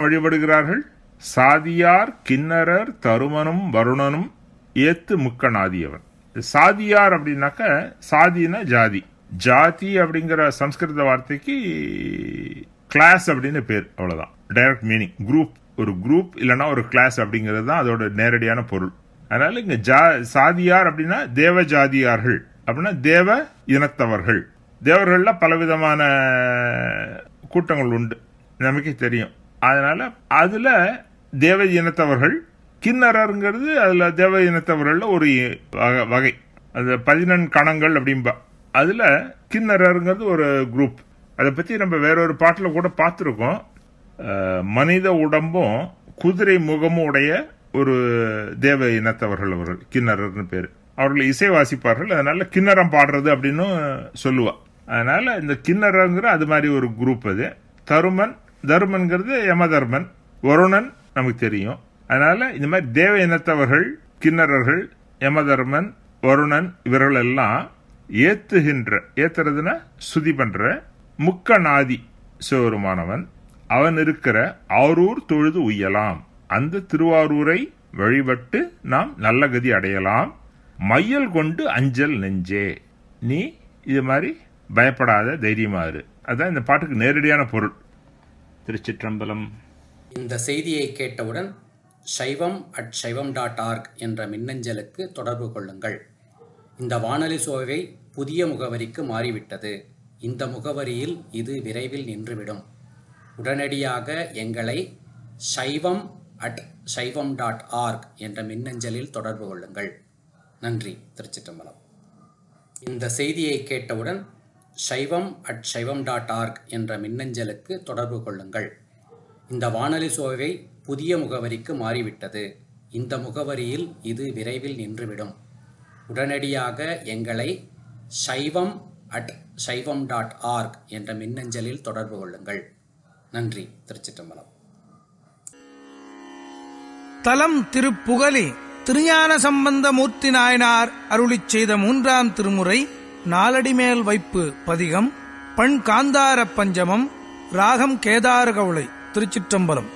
வழிபடுகிறார்கள் சாதியார் கிண்ணரர் தருமனும் வருணனும் ஏத்து முக்கநாதியவன் சாதியார் அப்படின்னாக்க சாதினா ஜாதி ஜாதி அப்படிங்கிற சம்ஸ்கிருத வார்த்தைக்கு கிளாஸ் அப்படின்னு பேர் அவ்வளவுதான் டைரக்ட் மீனிங் குரூப் ஒரு குரூப் இல்லைன்னா ஒரு கிளாஸ் அப்படிங்கிறது தான் அதோட நேரடியான பொருள் அதனால இங்க ஜா சாதியார் அப்படின்னா தேவ ஜாதியார்கள் அப்படின்னா தேவ இனத்தவர்கள் தேவர்கள்ல பலவிதமான கூட்டங்கள் உண்டு நமக்கே தெரியும் அதனால அதுல தேவ இனத்தவர்கள் கிண்ணறங்கிறது அதுல தேவ இனத்தவர்கள்ல ஒரு வகை- வகை அது பதினெண் கணங்கள் அப்படிம்பா அதுல கிண்ணறங்கிறது ஒரு குரூப் அதை பத்தி நம்ம வேறொரு பாட்டுல கூட பார்த்துருக்கோம் அஹ், மனித உடம்பும் குதிரை முகமும் உடைய ஒரு தேவ இனத்தவர்கள் அவர்கள் கிண்ணறர்னு பேரு அவர்கள் இசை வாசிப்பார்கள் அதனால கிண்ணறம் பாடுறது அப்படின்னு சொல்லுவா அதனால இந்த கிண்ணறங்கிற அது மாதிரி ஒரு குரூப் அது தருமன் தருமன்கிறது யமதர்மன் வருணன் நமக்கு தெரியும் அதனால இந்த மாதிரி தேவ இனத்தவர்கள் கிண்ணறர்கள் யமதர்மன் வருணன் இவர்கள் எல்லாம் ஏத்துகின்ற ஏத்துறதுன்னா சுதி பண்ற முக்கநாதி சிவருமானவன் அவன் இருக்கிற ஆரூர் தொழுது உய்யலாம் அந்த திருவாரூரை வழிபட்டு நாம் நல்ல கதி அடையலாம் மையல் கொண்டு அஞ்சல் நெஞ்சே நீ இது மாதிரி பயப்படாத தைரியமா இரு அதான் இந்த பாட்டுக்கு நேரடியான பொருள் திருச்சிற்றம்பலம் இந்த செய்தியை கேட்டவுடன் சைவம் அட் சைவம் டாட் ஆர்க் என்ற மின்னஞ்சலுக்கு தொடர்பு கொள்ளுங்கள் இந்த வானொலி சோவை புதிய முகவரிக்கு மாறிவிட்டது இந்த முகவரியில் இது விரைவில் நின்றுவிடும் உடனடியாக எங்களை சைவம் அட் சைவம் டாட் ஆர்க் என்ற மின்னஞ்சலில் தொடர்பு கொள்ளுங்கள் நன்றி திருச்சிற்றம்பலம் இந்த செய்தியை கேட்டவுடன் சைவம் அட் சைவம் டாட் ஆர்க் என்ற மின்னஞ்சலுக்கு தொடர்பு கொள்ளுங்கள் இந்த வானொலி சோவை புதிய முகவரிக்கு மாறிவிட்டது இந்த முகவரியில் இது விரைவில் நின்றுவிடும் உடனடியாக எங்களை சைவம் அட் சைவம் டாட் ஆர்க் என்ற மின்னஞ்சலில் தொடர்பு கொள்ளுங்கள் நன்றி திருச்சிற்றம்பலம் தலம் திருப்புகலி திருஞான சம்பந்த மூர்த்தி நாயனார் அருளிச் செய்த மூன்றாம் திருமுறை நாலடிமேல் வைப்பு பதிகம் பண் காந்தார பஞ்சமம் ராகம் கேதார கவுளை திருச்சிற்றம்பலம்